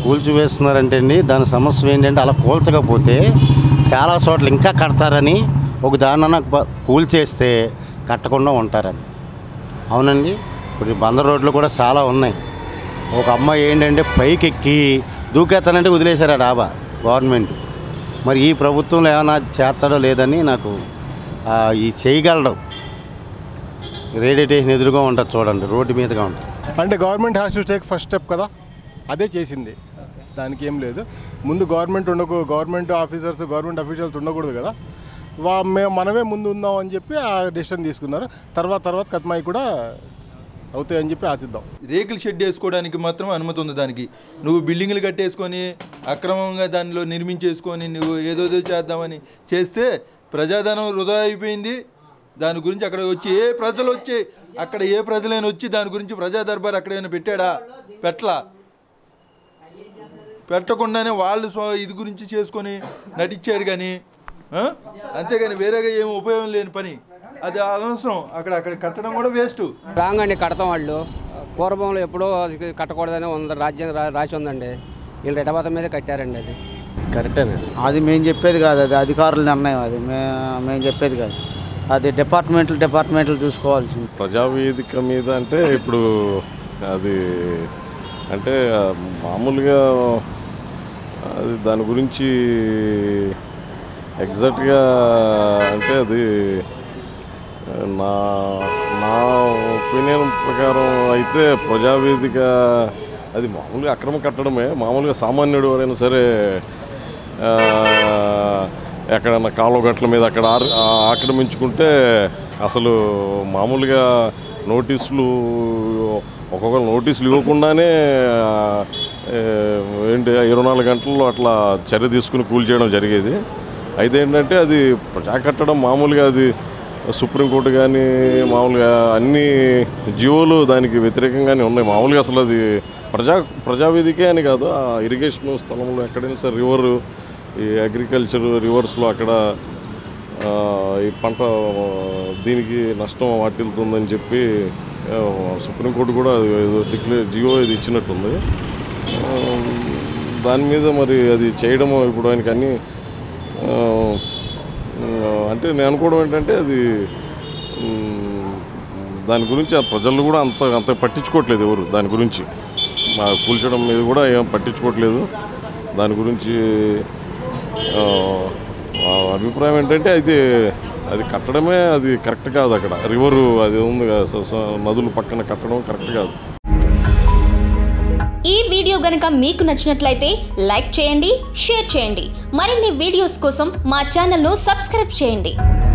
కూల్చివేస్తున్నారంటే అండి దాని సమస్య ఏంటంటే అలా కూల్చకపోతే చాలా చోట్ల ఇంకా కడతారని ఒక దాన్న కూల్చేస్తే కట్టకుండా ఉంటారని అవునండి ఇప్పుడు ఈ బందర్ రోడ్లు కూడా చాలా ఉన్నాయి ఒక అమ్మాయి ఏంటంటే పైకి ఎక్కి దూకేస్తానంటే వదిలేశారు ఆ డాబా గవర్నమెంట్ మరి ఈ ప్రభుత్వంలో ఏమైనా చేస్తాడో లేదని నాకు ఆ, ఈ చేయగలడు రేడియో స్టేషన్ ఎదురుగా ఉంటుంది చూడండి రోడ్డు మీదుగా ఉంటుంది అంటే government has to take first step కదా అదే చేసింది దానికి ఏం లేదు ముందు గవర్నమెంట్ ఉండకు గవర్నమెంట్ ఆఫీసర్స్ గవర్నమెంట్ అఫీషియల్స్ ఉండకూడదు కదా వా మేము మనమే ముందు ఉందాం అని చెప్పి ఆ డెసిషన్ తీసుకున్నారు తర్వాత తర్వాత కత్మాయి కూడా అవుతాయని చెప్పి ఆశిద్దాం రేకుల షెడ్ వేసుకోవడానికి మాత్రం అనుమతి ఉంది దానికి నువ్వు బిల్డింగ్లు కట్టేసుకొని అక్రమంగా దానిలో నిర్మించేసుకొని నువ్వు ఏదోదో చేద్దామని చేస్తే ప్రజాధనం వృధా అయిపోయింది దాని గురించి అక్కడ వచ్చి ఏ ప్రజలు వచ్చి అక్కడ ఏ ప్రజలైనా వచ్చి దాని గురించి ప్రజా దర్బార్ అక్కడ ఏమైనా పెట్టాడా పెట్లా పెట్టకుండానే వాళ్ళు స్వ- ఇది గురించి చేసుకొని నటించారు కానీ ఆ? అంతేగాని వేరేగా ఏం ఉపయోగం లేని పని అది అనవసరం అక్కడ అక్కడ కట్టడం కూడా వేస్ట్ రాంగ్ అండి కడతాం వాళ్ళు పూర్వంలో ఎప్పుడో అది కట్టకూడదని ఉంది రాజ్యం రా- రాసి ఉందండి వీళ్ళు రెటబాత మీద కట్టారండి అది కరెక్టేనండి అది మేము చెప్పేది కాదు అది అధికారుల నిర్ణయం అది మే మేము చెప్పేది కాదు అది డిపార్ట్మెంట్లు డిపార్ట్మెంట్లు చూసుకోవాల్సింది ప్రజావేదిక మీద అంటే ఇప్పుడు అది అంటే ఆ, మామూలుగా అది దాని గురించి ఎగ్జాక్ట్గా అంటే అది నా నా ఒపీనియన్ ప్రకారం అయితే ప్రజావేదిక అది మామూలుగా అక్రమ కట్టడమే మామూలుగా సామాన్యుడు ఎవరైనా సరే ఆ, ఎక్కడన్నా కాలువ గట్ల మీద అక్కడ ఆర్- ఆ, ఆక్రమించుకుంటే అసలు మామూలుగా నోటీసులు ఒక్కొక్క నోటీసులు ఇవ్వకుండానే ఆ, ఏ, ఏంటి ఇరవై నాలుగు గంటల్లో అట్లా చర్య తీసుకుని కూల్ చేయడం జరిగేది అయితే ఏంటంటే అది ప్రజా కట్టడం మామూలుగా అది సుప్రీంకోర్టు కానీ మామూలుగా అన్ని జీవోలు దానికి వ్యతిరేకంగానే ఉన్నాయి మామూలుగా అసలు అది ప్రజా ప్రజావేదికే అని కాదు ఆ ఇరిగేషన్ స్థలంలో ఎక్కడైనా సరే రివర్ ఈ అగ్రికల్చర్ రివర్స్లో అక్కడ ఆ, ఈ పంట ఆ, దీనికి నష్టం వాటిల్తుందని చెప్పి ఆ, సుప్రీంకోర్టు కూడా ఏదో డిక్లేర్ జియో ఇది ఇచ్చినట్టుంది ఆ, దాని మీద మరి అది చేయడము ఇప్పుడు ఆయనకి అన్ని ఆ, ఆ, అంటే నేను అనుకోవడం ఏంటంటే అది ఉమ్, దాని గురించి ఆ ప్రజలు కూడా అంత అంత పట్టించుకోవట్లేదు ఎవరు దాని గురించి మా కూల్చడం మీద కూడా ఏం పట్టించుకోవట్లేదు దాని గురించి ఆ, ఆ అభిప్రాయం ఏంటంటే అయితే అది కట్టడమే అది కరెక్ట్ కాదు అక్కడ రివరు అది ఉంది కదా, స- స- నదులు పక్కన కట్టడం కరెక్ట్ కాదు ఈ వీడియో గనుక మీకు నచ్చినట్లయితే లైక్ చేయండి షేర్ చేయండి మరిన్ని వీడియోస్ కోసం మా ఛానల్ను సబ్స్క్రైబ్ చేయండి